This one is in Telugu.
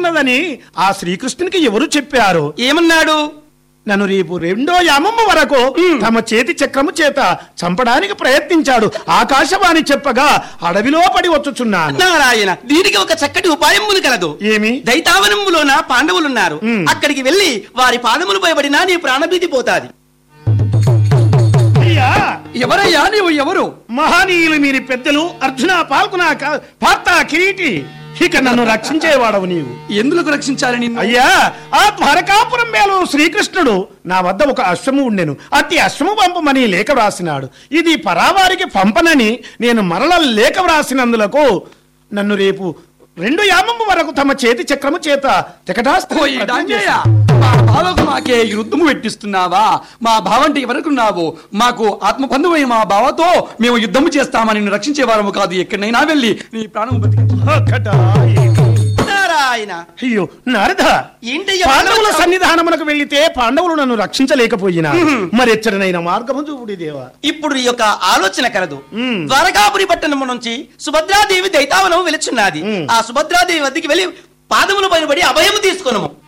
ఉన్నదని ఆ శ్రీకృష్ణునికి ఎవరు చెప్పారు ఏమన్నాడు నన్ను రేపు రెండో యామమ్మ వరకు తమ చేతి చక్రము చేత చంపడానికి ప్రయత్నించాడు ఆకాశవాణి చెప్పగా అడవిలో పడి వచ్చుచున్నాను నారాయణ దీనికి ఒక చక్కటి ఉపాయం కలదు ఏమి దైతావనములోన పాండవులున్నారు మ్. అక్కడికి వెళ్ళి వారి పాదములు భయపడినా నీ ప్రాణభీతి పోతాది అయ్యా ఎవరయ్యా నీవు ఎవరు మహనీయులు మీరి పెద్దలు అర్జున పాల్గొన పార్త కిరీటి ఇక నన్ను రక్షించేవాడవు నీవు ఎందులకు రక్షించాలి నిన్ను అయ్యా ఆ ద్వారకాపురం మేలు శ్రీకృష్ణుడు నా వద్ద ఒక అశ్వము ఉండెను అట్టి అశ్వము పంపమని లేఖ వ్రాసినాడు ఇది పరావారికి పంపనని నేను మరల లేఖ వ్రాసినందులకు నన్ను రేపు రెండు యామము వరకు తమ చేతి చక్రము చేత ఓయ్ డాంజయ్య, మా బావకు మాకే ఈ యుద్ధము పెట్టిస్తున్నావా మా బావంటే ఎవరుకున్నావు మాకు ఆత్మ బంధువై మా బావతో మేము యుద్ధము చేస్తామని నిన్ను రక్షించే వారము కాదు ఎక్కడైనా వెళ్ళి నీ ప్రాణం బతికి నారాయణ అయ్యో నారద ఏంటయ్యా పాండవుల మానవ- సన్నిధానమునకు వెళ్లితే పాండవులు నన్ను రక్షించలేకపోయినా మరి ఎచ్చడనైన మార్గము చూపుడి దేవా ఇప్పుడు ఈ యొక్క ఆలోచన కలదు మ్. ద్వారకాపురి పట్టణము నుంచి సుభద్రాదేవి దైతావనం వెలుచున్నది మ్. ఆ సుభద్రాదేవి వద్దకి వెళ్ళి పాదముల పైన పడి అభయము తీసుకొనము